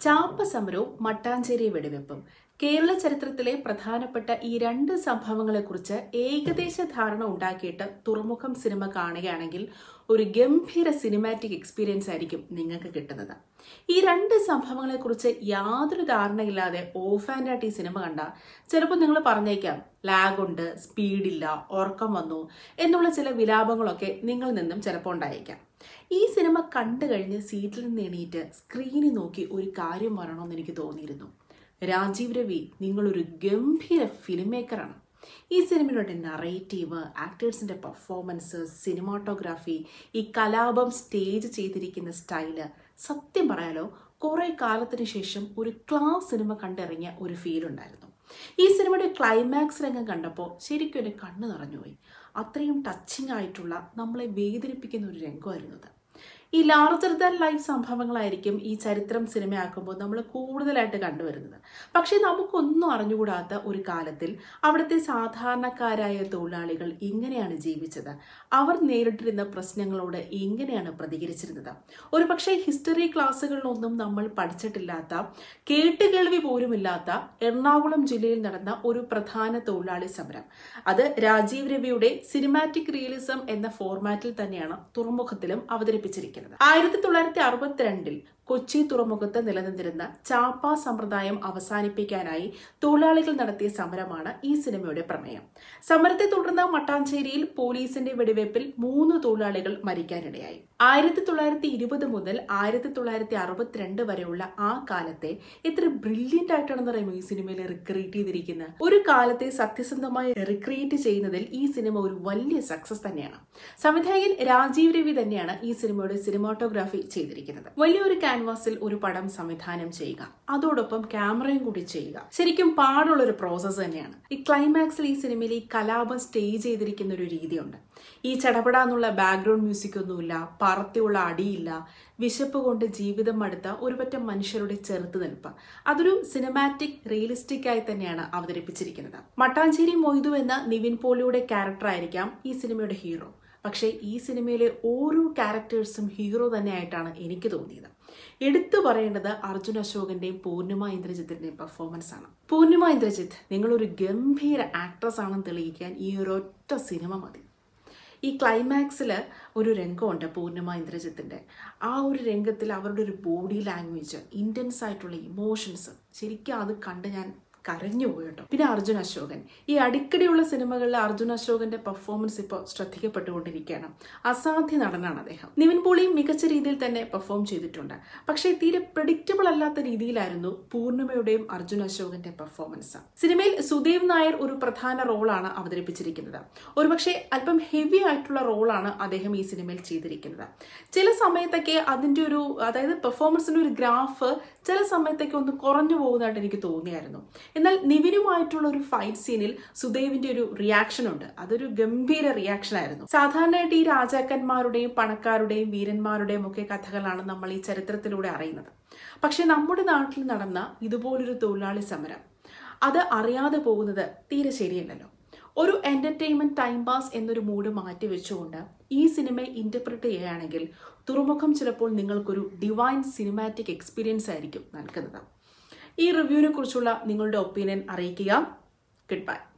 ചാപ്പ സമരവും മട്ടാഞ്ചേരി വെടിവെപ്പും കേരള ചരിത്രത്തിലെ പ്രധാനപ്പെട്ട ഈ രണ്ട് സംഭവങ്ങളെക്കുറിച്ച് ഏകദേശ ധാരണ ഉണ്ടാക്കിയിട്ട് തുറമുഖം സിനിമ കാണുകയാണെങ്കിൽ ഒരു ഗംഭീര സിനിമാറ്റിക് എക്സ്പീരിയൻസ് ആയിരിക്കും നിങ്ങൾക്ക് കിട്ടുന്നത് ഈ രണ്ട് സംഭവങ്ങളെക്കുറിച്ച് യാതൊരു ധാരണയില്ലാതെ ഓഫ് ആൻഡ് ആയിട്ട് ഈ സിനിമ കണ്ട ചിലപ്പോൾ നിങ്ങൾ പറഞ്ഞേക്കാം ലാഗ് ഉണ്ട് സ്പീഡില്ല ഉറക്കം വന്നു എന്നുള്ള ചില വിലാപങ്ങളൊക്കെ നിങ്ങളിൽ നിന്നും ചിലപ്പോൾ ഉണ്ടായേക്കാം ഈ സിനിമ കണ്ടു കഴിഞ്ഞ് സീറ്റിൽ നിന്ന് എണീറ്റ് സ്ക്രീനിൽ നോക്കി ഒരു കാര്യം പറയണമെന്ന് എനിക്ക് തോന്നിയിരുന്നു രാജീവ് രവി നിങ്ങളൊരു ഗംഭീര ഫിലിം മേക്കറാണ് ഈ സിനിമയുടെ നറേറ്റീവ് ആക്ടേഴ്സിൻ്റെ പെർഫോമൻസ് സിനിമാട്ടോഗ്രാഫി ഈ കലാപം സ്റ്റേജ് ചെയ്തിരിക്കുന്ന സ്റ്റൈല് സത്യം പറയാലോ കുറേ കാലത്തിന് ശേഷം ഒരു ക്ലാസ് സിനിമ കണ്ടിറങ്ങിയ ഒരു ഫീൽ ഉണ്ടായിരുന്നു ഈ സിനിമയുടെ ക്ലൈമാക്സ് രംഗം കണ്ടപ്പോൾ ശരിക്കും എൻ്റെ കണ്ണ് നിറഞ്ഞുപോയി അത്രയും ടച്ചിങ് ആയിട്ടുള്ള നമ്മളെ വേദനിപ്പിക്കുന്ന ഒരു രംഗമായിരുന്നു അത് ഈ ലാർജർ ദാൻ ലൈഫ് സംഭവങ്ങളായിരിക്കും ഈ ചരിത്രം സിനിമയാക്കുമ്പോൾ നമ്മൾ കൂടുതലായിട്ട് കണ്ടുവരുന്നത് പക്ഷേ നമുക്കൊന്നും അറിഞ്ഞുകൂടാത്ത ഒരു കാലത്തിൽ അവിടുത്തെ സാധാരണക്കാരായ തൊഴിലാളികൾ എങ്ങനെയാണ് ജീവിച്ചത് അവർ നേരിട്ടിരുന്ന പ്രശ്നങ്ങളോട് എങ്ങനെയാണ് പ്രതികരിച്ചിരുന്നത് ഒരു പക്ഷേ ഹിസ്റ്ററി ക്ലാസ്സുകളിലൊന്നും നമ്മൾ പഠിച്ചിട്ടില്ലാത്ത കേട്ടുകേൾവി പോലുമില്ലാത്ത എറണാകുളം ജില്ലയിൽ നടന്ന ഒരു പ്രധാന തൊഴിലാളി സമരം അത് രാജീവ് രവിയുടെ സിനിമാറ്റിക് റിയലിസം എന്ന ഫോർമാറ്റിൽ തന്നെയാണ് തുറമുഖത്തിലും അവതരിപ്പിച്ചിരിക്കുന്നത് ആയിരത്തി തൊള്ളായിരത്തി അറുപത്തിരണ്ടിൽ കൊച്ചി തുറമുഖത്ത് നിലനിന്നിരുന്ന ചാപ്പ സമ്പ്രദായം അവസാനിപ്പിക്കാനായി തൊഴിലാളികൾ നടത്തിയ സമരമാണ് ഈ സിനിമയുടെ പ്രമേയം സമരത്തെ തുടർന്ന് മട്ടാഞ്ചേരിയിൽ പോലീസിന്റെ വെടിവയ്പിൽ മൂന്ന് തൊഴിലാളികൾ മരിക്കാനിടയായി ആയിരത്തി തൊള്ളായിരത്തി ഇരുപത് മുതൽ ആയിരത്തി തൊള്ളായിരത്തി അറുപത്തിരണ്ട് വരെയുള്ള ആ കാലത്തെ എത്ര ബ്രില്യൻ്റ് ആയിട്ടാണെന്ന് പറയുമ്പോൾ ഈ സിനിമയിൽ റിക്രിയേറ്റ് ചെയ്തിരിക്കുന്നത് ഒരു കാലത്തെ സത്യസന്ധമായി റിക്രിയേറ്റ് ചെയ്യുന്നതിൽ ഈ സിനിമ ഒരു വലിയ സക്സസ് തന്നെയാണ് സംവിധായകൻ രാജീവ് രവി തന്നെയാണ് ഈ സിനിമയുടെ സിനിമാറ്റോഗ്രാഫി ചെയ്തിരിക്കുന്നത് വലിയൊരു ക്യാൻവാസിൽ ഒരു പടം സംവിധാനം ചെയ്യുക അതോടൊപ്പം ക്യാമറയും കൂടി ചെയ്യുക ശരിക്കും പാടുള്ള ഒരു പ്രോസസ്സ് തന്നെയാണ് ഈ ക്ലൈമാക്സിൽ ഈ സിനിമയിൽ ഈ കലാപം സ്റ്റേജ് ചെയ്തിരിക്കുന്ന ഒരു രീതിയുണ്ട് ഈ ചടപടാന്നുള്ള ബാക്ക്ഗ്രൗണ്ട് മ്യൂസിക് ഒന്നുമില്ല പറത്തിയുള്ള അടിയില്ല വിശപ്പ് കൊണ്ട് ജീവിതം മടുത്ത ഒരുപറ്റം മനുഷ്യരുടെ ചെറുത്തുനിൽപ്പ് അതൊരു സിനിമാറ്റിക് റിയലിസ്റ്റിക് ആയി തന്നെയാണ് അവതരിപ്പിച്ചിരിക്കുന്നത് മട്ടാഞ്ചേരി മൊയ്തു എന്ന നിവിൻ പോളിയുടെ ക്യാരക്ടർ ഈ സിനിമയുടെ ഹീറോ പക്ഷേ ഈ സിനിമയിലെ ഓരോ ക്യാരക്ടേഴ്സും ഹീറോ തന്നെയായിട്ടാണ് എനിക്ക് തോന്നിയത് എടുത്തു പറയേണ്ടത് അർജുൻ അശോകന്റെയും പൂർണിമ ഇന്ദ്രജിത്തിന്റെയും പെർഫോമൻസ് ആണ് പൂർണിമ ഇന്ദ്രജിത്ത് നിങ്ങളൊരു ഗംഭീര ആക്ട്രസ് ആണെന്ന് തെളിയിക്കാൻ ഈ ഒരൊറ്റ സിനിമ മതി ഈ ക്ലൈമാക്സിൽ ഒരു രംഗമുണ്ട് പൂർണിമ ഇന്ദ്രജിത്തിൻ്റെ ആ ഒരു രംഗത്തിൽ അവരുടെ ഒരു ബോഡി ലാംഗ്വേജ് ഇൻറ്റൻസ് ആയിട്ടുള്ള ഇമോഷൻസ് ശരിക്കും അത് കണ്ട് ഞാൻ കരഞ്ഞു പോയി കേട്ടോ പിന്നെ അർജുൻ അശോകൻ ഈ അടിക്കടിയുള്ള സിനിമകളിൽ അർജുൻ അശോകന്റെ പെർഫോമൻസ് ഇപ്പോൾ ശ്രദ്ധിക്കപ്പെട്ടുകൊണ്ടിരിക്കുകയാണ് അസാധ്യ നടനാണ് അദ്ദേഹം നിവിൻ പോളിയും മികച്ച രീതിയിൽ തന്നെ പെർഫോം ചെയ്തിട്ടുണ്ട് പക്ഷേ തീരെ പ്രഡിക്റ്റബിൾ അല്ലാത്ത രീതിയിലായിരുന്നു പൂർണിമയുടെയും അർജുൻ അശോകന്റെ പെർഫോമൻസ് സിനിമയിൽ സുദേവ് നായർ ഒരു പ്രധാന റോളാണ് അവതരിപ്പിച്ചിരിക്കുന്നത് ഒരുപക്ഷെ അല്പം ഹെവി ആയിട്ടുള്ള റോളാണ് അദ്ദേഹം ഈ സിനിമയിൽ ചെയ്തിരിക്കുന്നത് ചില സമയത്തൊക്കെ അതിൻ്റെ ഒരു അതായത് പെർഫോമൻസിൻ്റെ ഒരു ഗ്രാഫ് ചില സമയത്തൊക്കെ ഒന്ന് കുറഞ്ഞു പോകുന്നതായിട്ട് എനിക്ക് തോന്നിയായിരുന്നു എന്നാൽ നിവിനുമായിട്ടുള്ള ഒരു ഫൈറ്റ് സീനിൽ സുദേവിന്റെ ഒരു റിയാക്ഷൻ ഉണ്ട് അതൊരു ഗംഭീര റിയാക്ഷൻ ആയിരുന്നു സാധാരണയായിട്ട് ഈ രാജാക്കന്മാരുടെയും പണക്കാരുടെയും വീരന്മാരുടെയും ഒക്കെ കഥകളാണ് നമ്മൾ ഈ ചരിത്രത്തിലൂടെ അറിയുന്നത് പക്ഷെ നമ്മുടെ നാട്ടിൽ നടന്ന ഇതുപോലൊരു തൊഴിലാളി സമരം അത് അറിയാതെ പോകുന്നത് തീരെ ശരിയല്ലല്ലോ ഒരു എന്റർടൈൻമെന്റ് ടൈം പാസ് എന്നൊരു മൂഡ് മാറ്റി വെച്ചുകൊണ്ട് ഈ സിനിമയെ ഇന്റർപ്രറ്റ് ചെയ്യുകയാണെങ്കിൽ തുറമുഖം ചിലപ്പോൾ നിങ്ങൾക്കൊരു ഡിവൈൻ സിനിമാറ്റിക് എക്സ്പീരിയൻസ് ആയിരിക്കും നൽകുന്നത് ഈ റിവ്യൂവിനെ കുറിച്ചുള്ള നിങ്ങളുടെ ഒപ്പീനിയൻ അറിയിക്കുക ഗുഡ് ബൈ